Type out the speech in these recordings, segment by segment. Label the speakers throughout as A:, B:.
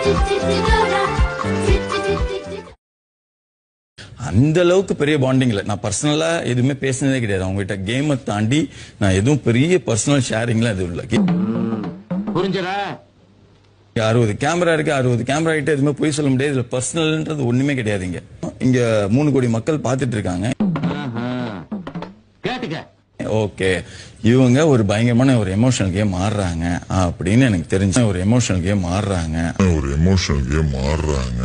A: அந்த அளவுக்கு பெரிய பாண்டிங் இல்லை நான் பர்சனலா எதுவுமே பேசினதே கிடையாது அவங்ககிட்ட கேமை தாண்டி நான் எதுவும் பெரிய பர்சனல் ஷேரிங்லாம் எதுவும் இல்லை
B: புரிஞ்சதா
A: அறுபது கேமரா இருக்கு அறுபது கேமரா கிட்ட எதுவுமே போய் சொல்ல முடியாது இதுல பர்சனல்ன்றது ஒண்ணுமே கிடையாது இங்க இங்க மூணு கோடி மக்கள் பார்த்துட்டு இருக்காங்க
B: கேட்டுக்க
A: ஓகே இவங்க ஒரு பயங்கரமான ஒரு எமோஷனல் கேம் ஆடுறாங்க அப்படின்னு எனக்கு தெரிஞ்சு ஒரு எமோஷனல் கேம் ஆடுறாங்க
C: ஒரு எமோஷனல் கேம் ஆடுறாங்க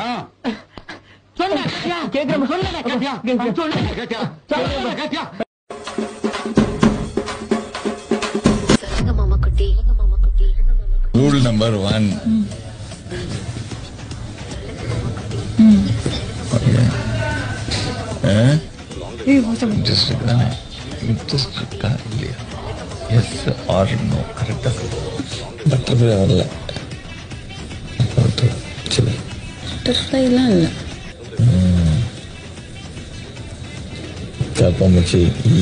B: சொன்ன கேக்குற சொன்ன கேட்டியா சொன்ன கேட்டியா சொல்லுங்க கேட்டியா
D: சொல்லுங்க மாமா குட்டி சொல்லுங்க மாமா குட்டி
A: ரூல் நம்பர் ஒன்
E: இன்ட்ரெஸ்ட் தானே இன்ட்ரெஸ்ட் இருக்கா இல்லையா எஸ் ஆர் நோ கரெக்டாக பட்டர்ஃப்ளை வரல சரி
F: பட்டர்ஃப்ளைலாம் இல்லை
E: கப்பாம்பூச்சி ஈ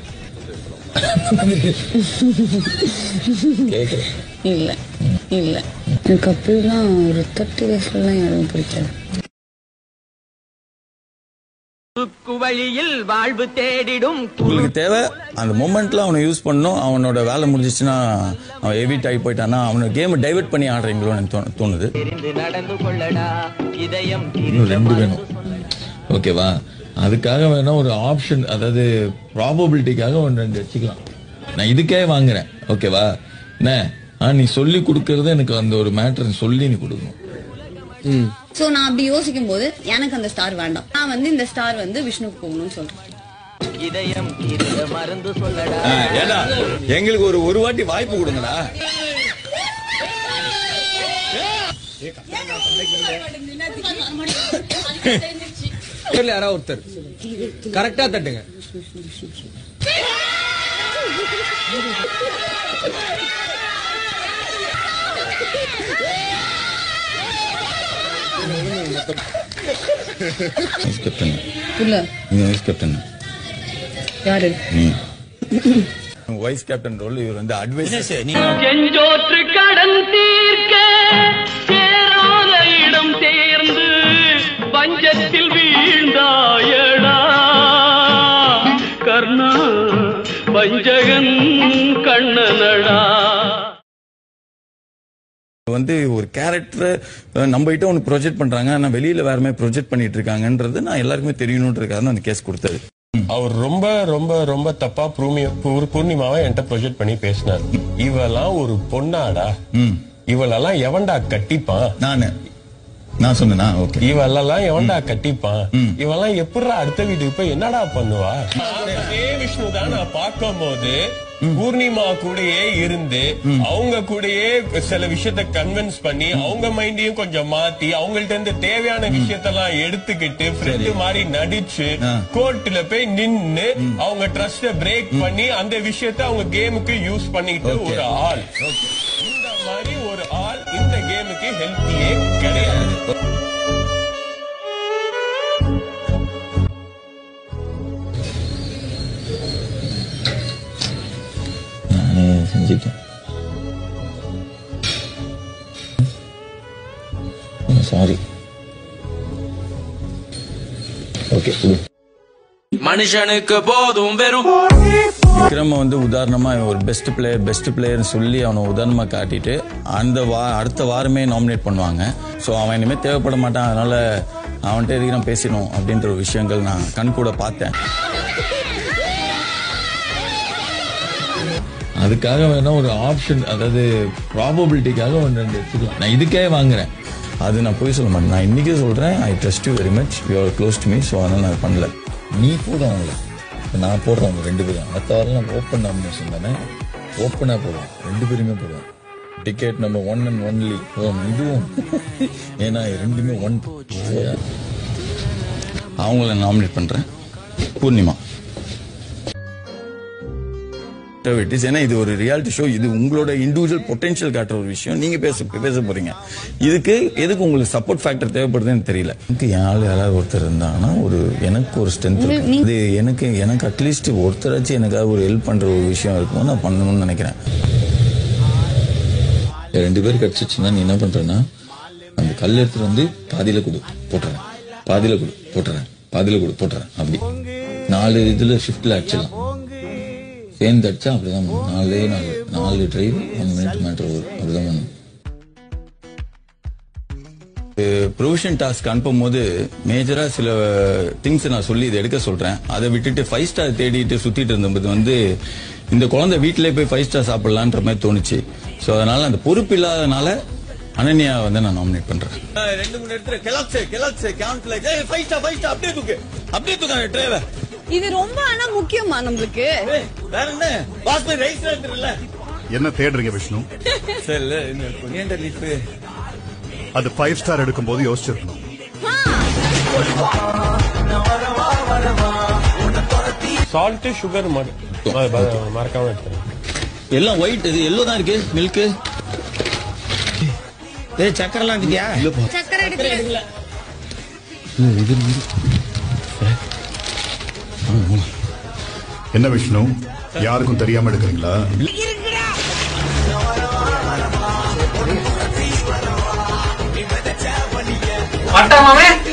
E: கேட்குறேன்
F: இல்லை இல்லை எனக்கு அப்படிலாம் ஒரு தேர்ட்டி வயசுலலாம் யாரும் பிடிக்காது
G: வழியில் வாழ்வு தேடிடும்
A: உங்களுக்கு தேவை அந்த மொமெண்ட்ல அவனை யூஸ் பண்ணணும் அவனோட வேலை முடிஞ்சிச்சுன்னா அவன் எவிட் ஆகி போயிட்டானா அவனை கேமை டைவர்ட் பண்ணி ஆடுறீங்களோன்னு எனக்கு தோணு- தோணுது
G: தெரிந்து நடந்து கொள்ளடா இதயம்
E: இன்னும் ரெண்டு வேணும் ஓகேவா அதுக்காக வேணா ஒரு ஆப்ஷன் அதாவது ப்ராபபிலிட்டிக்காக ஒன்று ரெண்டு வச்சுக்கலாம் நான் இதுக்கே வாங்குறேன் ஓகேவா என்ன ஆ நீ சொல்லி கொடுக்கறது எனக்கு அந்த ஒரு மேட்டர் சொல்லி நீ கொடுக்கணும்
F: ஸோ நான் அப்படி யோசிக்கும் போது எனக்கு அந்த ஸ்டார் வேண்டாம் நான் வந்து இந்த ஸ்டார் வந்து விஷ்ணுக்கு போகணும்னு சொல்றேன்
G: இதயம் இருந்த மருந்து சொல்லடா
A: ஆ, ஏடா எங்களுக்கு ஒரு ஒரு வாட்டி வாய்ப்பு கொடுங்கடா
H: யாராவது ஒருத்தர் கரெக்டா தட்டுங்க
A: வைஸ் கேப்டன்
F: இல்ல
A: நீங்க வைஸ் கேப்டன்
F: யாரு
A: நீ வைஸ் கேப்டன் ரோல் இவர் வந்து அட்வைஸ்
G: செஞ்சோற்று கடன் தீர்க்க சேராத இடம் தேர்ந்து பஞ்சத்தில் வீழ்ந்தாயடா கர்ணா பஞ்சகன் கண்ணனடா
A: வந்து ஒரு கேரக்டர் நம்ம கிட்ட ஒன்று ப்ரொஜெக்ட் பண்றாங்க ஆனா வெளியில வேற மாதிரி ப்ரொஜெக்ட் பண்ணிட்டு இருக்காங்கன்றது நான் எல்லாருக்குமே தெரியணுன்றதுக்காக தான் அந்த கேஸ் கொடுத்தது
I: அவர் ரொம்ப ரொம்ப ரொம்ப தப்பா பூர்ணி பூர்- பூர்ணிமாவை என்கிட்ட ப்ரொஜெக்ட் பண்ணி பேசினார் இவெல்லாம் ஒரு பொண்ணாடா இவளெல்லாம் எவன்டா கட்டிப்பான்
A: நானு நான் சொன்னேனா ஓகே
I: இவளெல்லாம் எவன்டா கட்டிப்பான் இவெல்லாம் எப்படிடா அடுத்த வீட்டுக்கு போய் என்னடா பண்ணுவா அதே விஷ்ணு தான் நான் பார்க்கும் போது பூர்ணிமா கூடயே இருந்து அவங்க கூடயே சில விஷயத்த கன்வின்ஸ் பண்ணி அவங்க மைண்டையும் கொஞ்சம் மாத்தி அவங்கள்ட்ட இருந்து தேவையான விஷயத்தெல்லாம் எடுத்துக்கிட்டு ஃப்ரெண்டு மாதிரி நடிச்சு கோர்ட்ல போய் நின்னு அவங்க ட்ரஸ்ட பிரேக் பண்ணி அந்த விஷயத்த அவங்க கேமுக்கு யூஸ் பண்ணிட்டு ஒரு ஆள் இந்த மாதிரி ஒரு ஆள் இந்த கேமுக்கு ஹெல்த்தியே கிடையாது
E: நானே செஞ்சுட்டேன் சாரி ஓகே
G: மனுஷனுக்கு போதும் வெறும்
A: விக்ரம வந்து உதாரணமா இவன் ஒரு பெஸ்ட் பிளேயர் பெஸ்ட் பிளேயர்னு சொல்லி அவனை உதாரணமா காட்டிட்டு அந்த வா அடுத்த வாரமே நாமினேட் பண்ணுவாங்க ஸோ அவன் இனிமே தேவைப்பட மாட்டான் அதனால அவன்கிட்ட எதுக்கு நான் பேசணும் அப்படின்ற ஒரு விஷயங்கள் நான் கண் கூட பார்த்தேன்
E: அதுக்காக வேணா ஒரு ஆப்ஷன் அதாவது ப்ராபபிலிட்டிக்காக ஒன்று ரெண்டு வச்சுக்கலாம் நான் இதுக்கே வாங்குறேன்
A: அது நான் போய் சொல்ல மாட்டேன் நான் இன்னைக்கே சொல்றேன் I trust you very much you are close to me so அதனால நான் பண்ணல
E: நீ போதும் அவங்கள இப்ப நான் போடுறேன் அவங்க ரெண்டு பேரும் அடுத்த வாரம் நம்ம ஓப்பன் நாமினேஷன் தானே ஓப்பனாக போடுவோம் ரெண்டு பேருமே போடுவோம் டிக்கெட் நம்ம ஒன் அண்ட் ஒன்லி இதுவும் ஏன்னா ரெண்டுமே ஒன்
A: அவங்கள நாமினேட் பண்றேன் பூர்ணிமா activities. ஏன்னா இது ஒரு ரியாலிட்டி ஷோ இது உங்களோட இண்டிவிஜுவல் பொட்டன்ஷியல் காட்டுற ஒரு விஷயம் நீங்க பேச பேச போறீங்க இதுக்கு எதுக்கு உங்களுக்கு சப்போர்ட் ஃபேக்டர் தேவைப்படுதுன்னு தெரியல எனக்கு என் ஆள் யாராவது ஒருத்தர் இருந்தாங்கன்னா ஒரு எனக்கு ஒரு ஸ்ட்ரென்த் இருக்கு இது எனக்கு எனக்கு அட்லீஸ்ட் ஒருத்தராச்சும் எனக்காக ஒரு ஹெல்ப் பண்ற ஒரு விஷயம் இருக்கும் நான் பண்ணணும்னு நினைக்கிறேன்
E: ரெண்டு பேர் கிடைச்சிச்சுன்னா நீ என்ன பண்றேன்னா அந்த கல் எடுத்துட்டு வந்து பாதியில கொடு போட்டுறேன் பாதியில கொடு போட்டுறேன் பாதியில கொடு போட்டுறேன் அப்படி நாலு இதுல ஷிஃப்ட்ல அடிச்சிடலாம் சேர்ந்து அடிச்சா அப்படிதான் பண்ணணும். நாலே நாலு நாலு டிரைவ் ஒன் மினிட் மேட்டர் அப்படிதான் பண்ணணும்
A: ப்ரொவிஷன் டாஸ்க் அனுப்பும் போது மேஜரா சில திங்ஸ் நான் சொல்லி இதை எடுக்க சொல்றேன் அதை விட்டுட்டு ஃபைவ் ஸ்டார் தேடிட்டு சுத்திட்டு இருந்தபோது வந்து இந்த குழந்தை வீட்டிலே போய் ஃபைவ் ஸ்டார் சாப்பிடலான்ற மாதிரி தோணுச்சு ஸோ அதனால அந்த பொறுப்பு இல்லாதனால அனன்யா வந்து நான் நாமினேட் பண்றேன் ரெண்டு மூணு இடத்துல கெலாக்ஸ் கெலாக்ஸ் கவுண்ட்ல ஃபைவ் ஸ்டார் ஃபைவ் ஸ்டார் அப்படியே தூக்கு அப்படியே தூக்கு டிரைவர்
F: இது ரொம்ப ஆனா முக்கியமா நம்மளுக்கு
A: வேற என்ன பாஸ்மதி ரைஸ் இருக்குல்ல
J: என்ன தேடுறீங்க விஷ்ணு
A: சரி இல்ல இந்த கொரியண்டர் லீஃப்
J: அது ஃபைவ் ஸ்டார் எடுக்கும்போது யோசிச்சிருக்கணும்
I: சால்ட் சுகர் மறக்காம எடுத்துறேன்
A: எல்லாம் ஒயிட் இது எல்லோ தான் இருக்கு மில்க்
H: ஏய் சக்கரெல்லாம் வச்சுட்டியா
F: சக்கரை எடுக்கல
J: என்ன விஷ்ணு யாருக்கும் தெரியாம எடுக்கிறீங்களா
G: அட்டமாவே